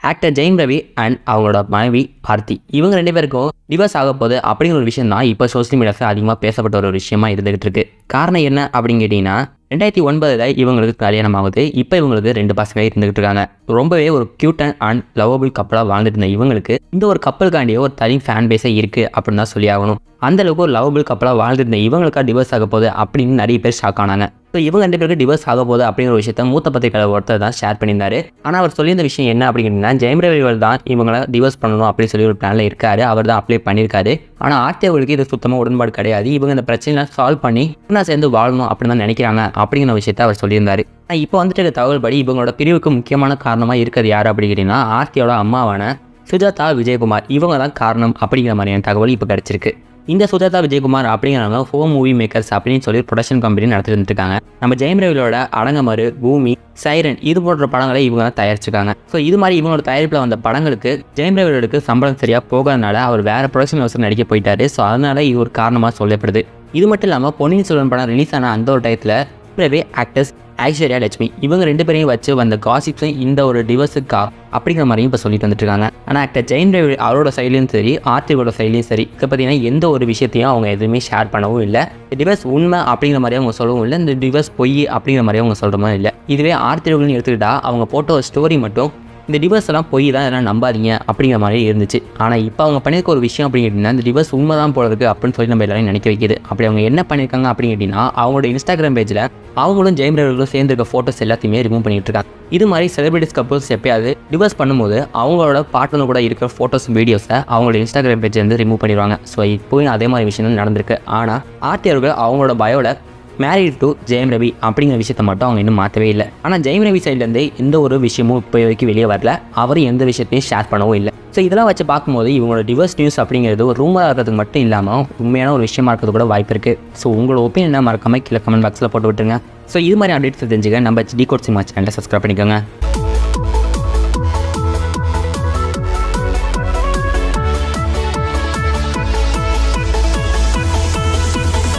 actor Jayam Ravi and அவங்களோட மனைவி ஆர்த்தி இவங்க ரெண்டு பேருக்கும் டிவோர்ஸ் ஆக போகுது அப்படிங்கிற ஒரு விஷயம் தான் இப்போ சோஷியல் மீடியாஸில் அதிகமாக பேசப்பட்ட ஒரு விஷயமா இருந்துகிட்டு இருக்கு காரணம் என்ன அப்படின்னு கேட்டிங்கன்னா ரெண்டாயிரத்தி ஒன்பதில் இவங்களுக்கு கல்யாணம் ஆகுது இப்போ இவங்களுக்கு ரெண்டு பசங்க இருந்துகிட்டு இருக்காங்க ரொம்பவே ஒரு க்யூட் அண்ட் அண்ட் லவபிள் கப்பலாக வாழ்ந்துட்டு இருந்த இவங்களுக்கு இந்த ஒரு கப்பலுக்காண்டியே ஒரு தனி ஃபேன் பேஸே இருக்குது அப்படின்னு தான் சொல்லி ஆகணும் அந்த அளவுக்கு ஒரு லவபிள் கப்பலாக வாழ்ந்துட்டு இருந்த இவங்களுக்கா டிவோர்ஸ் ஆக போகுது அப்படின்னு நிறைய பேர் ஷாக் ஆனாங்க ஸோ இவங்க ரெண்டு பேருக்கு டிவோர்ஸ் ஆக போகுது அப்படிங்கிற ஒரு விஷயத்த மூத்த பத்திரிகையாளர் ஒருத்தர் தான் ஷேர் பண்ணியிருந்தாரு ஆனால் அவர் சொல்லியிருந்த விஷயம் என்ன அப்படின்னா ஜெயம் ரவி அவர்கள் தான் இவங்களை டிவோர்ஸ் பண்ணணும் அப்படின்னு சொல்லி ஒரு பிளானில் இருக்காரு அவர் தான் அப்ளை பண்ணியிருக்காரு ஆனால் ஆர்த்தி அவர்களுக்கு இது சுத்தமாக உடன்பாடு கிடையாது இவங்க இந்த பிரச்சனைலாம் சால்வ் பண்ணி ஒன்றா சேர்ந்து வாழணும் அப்படின்னு தான் நினைக்கிறாங்க அப்படிங்கிற விஷயத்த அவர் சொல்லியிருந்தாரு ஆனால் இப்போ வந்துட்டு இருக்க தகவல் படி இவங்களோட பிரிவுக்கு முக்கியமான காரணமாக இருக்கிறது யார் அப்படிங்கிறீங்கன்னா ஆர்த்தியோட அம்மாவான சுஜாதா விஜயகுமார் இவங்க தான் காரணம் அப்படிங்கிற மாதிரியான தகவல் இப்போ கிடச்சிருக்கு இந்த சுஜாதா விஜயகுமார் அப்படிங்கிறவங்க ஹோம் மூவி மேக்கர்ஸ் அப்படின்னு சொல்லி ப்ரொடக்ஷன் கம்பெனி நடத்திட்டு இருக்காங்க நம்ம ஜெயம் ரவியோட அடங்கமறு பூமி சைரன் இது போன்ற படங்களை இவங்க தான் தயாரிச்சிருக்காங்க ஸோ இது மாதிரி இவங்களோட தயாரிப்பில் வந்த படங்களுக்கு ஜெயம் ரவியோட சம்பளம் சரியாக போகாதனால அவர் வேற ப்ரொடக்ஷன் ஹவுஸில் நடிக்க போயிட்டாரு ஸோ அதனால இது ஒரு காரணமாக சொல்லப்படுது இது மட்டும் இல்லாமல் பொன்னியின் செல்வன் படம் ரிலீஸ் ஆன அந்த ஒரு டயத்தில் இப்பவே ஆக்டர்ஸ் ஐஸ்வர்யா லட்சுமி இவங்க ரெண்டு பேரையும் வச்சு வந்த காசிப்ஸும் இந்த ஒரு டிவர்ஸுக்கா அப்படிங்கிற மாதிரியும் இப்போ சொல்லிட்டு வந்துட்டு இருக்காங்க ஆனால் ஆக்டர் ஜெயின் ரவி அவரோட சைட்லையும் சரி ஆர்த்தியோட சைட்லையும் சரி இப்போ பார்த்தீங்கன்னா எந்த ஒரு விஷயத்தையும் அவங்க எதுவுமே ஷேர் பண்ணவும் இல்லை டிவர்ஸ் உண்மை அப்படிங்கிற மாதிரி அவங்க சொல்லவும் இல்லை இந்த டிவர்ஸ் பொய் அப்படிங்கிற மாதிரி அவங்க சொல்கிற மாதிரி இல்லை இதுவே ஆர்த்தியோகள்னு எடுத்துக்கிட்டா அவங்க போட்ட ஒரு ஸ்டோரி மட்டும் இந்த டிவர்ஸ் எல்லாம் போய் தான் எல்லாம் நம்பாதீங்க அப்படிங்கிற மாதிரி இருந்துச்சு ஆனால் இப்போ அவங்க பண்ணியிருக்க ஒரு விஷயம் அப்படின்னு கேட்டிங்கன்னா இந்த டிவர்ஸ் உண்மை தான் போல இருக்கு அப்படின்னு சொல்லி நம்ம எல்லாரையும் நினைக்க வைக்கிது அப்படி அவங்க என்ன பண்ணியிருக்காங்க அப்படின்னு கேட்டிங்கன்னா அவங்களோட இன்ஸ்டாகிராம் பேஜில் அவங்களும் ஜெயம் ரவிகளும் சேர்ந்துருக்க ஃபோட்டோஸ் எல்லாத்தையுமே ரிமூவ் பண்ணிட்டு இருக்காங்க இது மாதிரி செலிபிரிட்டிஸ் கப்பல்ஸ் எப்பயாவது டிவர்ஸ் பண்ணும்போது அவங்களோட பார்ட்னர் கூட இருக்கிற ஃபோட்டோஸ் வீடியோஸை அவங்களோட இன்ஸ்டாகிராம் பேஜ்லேருந்து ரிமூவ் பண்ணிடுவாங்க ஸோ இப்போயும் அதே மாதிரி விஷயம் தான் நடந்திருக்கு ஆனால் ஆர்டியர்கள் அவங்களோட பயோவில் மேரிட் டு ஜெயம் ரவி அப்படிங்கிற விஷயத்த மட்டும் அவங்க இன்னும் மாற்றவே இல்லை ஆனால் ஜெயம் ரவி சைட்லேருந்து எந்த ஒரு விஷயமும் இப்போ வரைக்கும் வெளியே வரல அவர் எந்த விஷயத்தையும் ஷேர் பண்ணவும் இல்லை ஸோ இதெல்லாம் வச்சு பார்க்கும்போது இவங்களோட டிவர்ஸ் நியூஸ் அப்படிங்கிறது ஒரு ரூமராக இருக்கிறதுக்கு மட்டும் இல்லாமல் உண்மையான ஒரு விஷயமா இருக்கிறது கூட வாய்ப்பு இருக்குது ஸோ உங்களோட ஒப்பீனியனை மறக்காம கீழே கமெண்ட் பாக்ஸில் போட்டு விட்டுருங்க ஸோ இது மாதிரி அப்டேட்ஸ் தெரிஞ்சுக்க நம்ம டி கோட் சினிமா சேனலை சப்ஸ்கிரைப் பண்ணிக்கோங்க